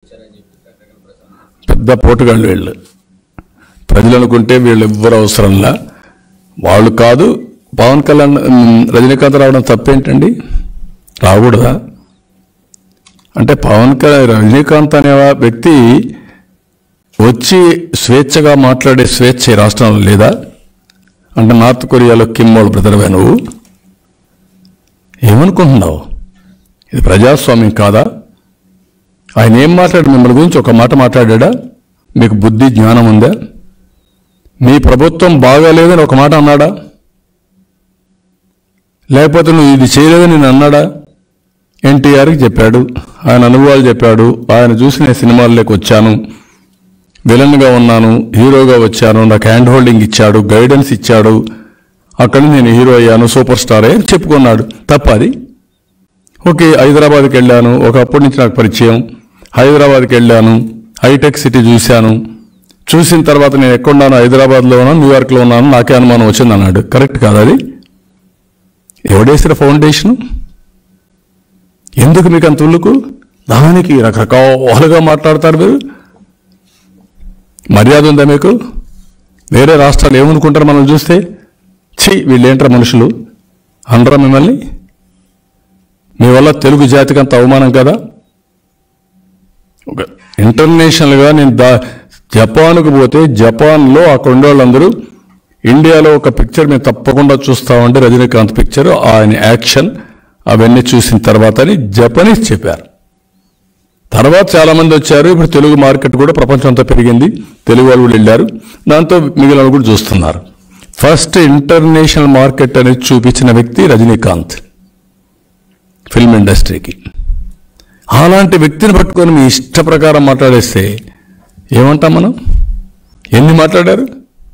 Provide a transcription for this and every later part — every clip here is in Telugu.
వచ్చారని చెప్పి రకరకాల ప్రచారం పెద్ద పోటుగాళ్ళు వీళ్ళు ప్రజలు అనుకుంటే వీళ్ళు ఎవ్వరు అవసరంలా వాళ్ళు కాదు పవన్ కళ్యాణ్ ఉమ్, రజనీకాంత్ రావడం తప్పేంటండి రాకూడదా అంటే పవన్ కళ్యాణ్ రజనీకాంత్ అనే వ్యక్తి వచ్చి స్వేచ్ఛగా మాట్లాడే స్వేచ్ఛ ఈ రాష్ట్రంలో లేదా అంటే నార్త్ కొరియాలో కిమ్ వాళ్ళ బ్రదర్వే నువ్వు ఏమనుకుంటున్నావు ఇది ప్రజాస్వామ్యం కాదా ఆయన ఏం మాట్లాడు మిమ్మల్ని గురించి ఒక మాట మాట్లాడా మీకు బుద్ధి జ్ఞానం ఉందా మీ ప్రభుత్వం బాగాలేదని ఒక మాట అన్నాడా లేకపోతే నువ్వు ఇది చేయలేదని నేను అన్నాడా ఎన్టీఆర్కి చెప్పాడు ఆయన అనుభవాలు చెప్పాడు ఆయన చూసి నేను సినిమాల్లోకి వచ్చాను విలన్గా ఉన్నాను హీరోగా వచ్చాను నాకు హ్యాండ్ హోల్డింగ్ ఇచ్చాడు గైడెన్స్ ఇచ్చాడు అక్కడ నేను హీరో అయ్యాను సూపర్ స్టార్ అయ్యాను చెప్పుకున్నాడు తప్ప అది ఓకే హైదరాబాద్కి వెళ్ళాను ఒకప్పటి నుంచి నాకు పరిచయం హైదరాబాద్కి వెళ్ళాను హైటెక్ సిటీ చూశాను చూసిన తర్వాత నేను ఎక్కడున్నాను హైదరాబాద్లో ఉన్నాను న్యూయార్క్లో ఉన్నాను నాకే అనుమానం వచ్చింది అన్నాడు కరెక్ట్ కాదు అది ఎవడేసిన ఫౌండేషన్ ఎందుకు మీకు అంత ఉల్లుకు దానికి రకరకాలుగా మాట్లాడతారు మీరు మర్యాద ఉందా మీకు వేరే రాష్ట్రాలు ఏమనుకుంటారు మనం చూస్తే ఛీ వీళ్ళేంటారు మనుషులు అనరా మిమ్మల్ని మీ వల్ల తెలుగు జాతికి అంత అవమానం కదా ఒక ఇంటర్నేషనల్గా నేను దా జపాన్కు పోతే జపాన్లో అక్కడ ఉండే వాళ్ళందరూ ఇండియాలో ఒక పిక్చర్ మేము తప్పకుండా చూస్తామంటే రజనీకాంత్ పిక్చర్ ఆయన యాక్షన్ అవన్నీ చూసిన తర్వాత అని జపనీస్ చెప్పారు తర్వాత చాలా మంది వచ్చారు ఇప్పుడు తెలుగు మార్కెట్ కూడా ప్రపంచం అంతా పెరిగింది తెలుగు వాళ్ళు కూడా వెళ్ళారు దాంతో మిగిలిన వాళ్ళు కూడా చూస్తున్నారు ఫస్ట్ ఇంటర్నేషనల్ మార్కెట్ అనేది చూపించిన వ్యక్తి రజనీకాంత్ ఫిల్మ్ ఇండస్ట్రీకి అలాంటి వ్యక్తిని పట్టుకొని మీ ఇష్ట ప్రకారం మాట్లాడేస్తే ఏమంటాం మనం ఎన్ని మాట్లాడారు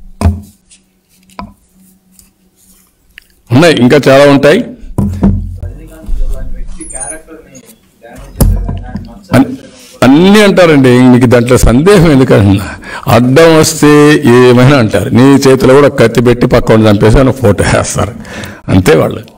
ఉన్నాయి ఇంకా చాలా ఉంటాయి రజనీకాంత్ లాంటి వ్యక్తి క్యారెక్టర్ ని డ్యామేజ్ చేసే విధంగా ఆయన మనసు అన్- అన్నీ అంటారండి మీకు దాంట్లో సందేహం ఎందుకంటున్నా అడ్డం వస్తే ఏమైనా అంటారు నీ చేతిలో కూడా కత్తి పెట్టి పక్కన చంపేసి ఆయన ఫోటో వేస్తారు అంతే వాళ్ళు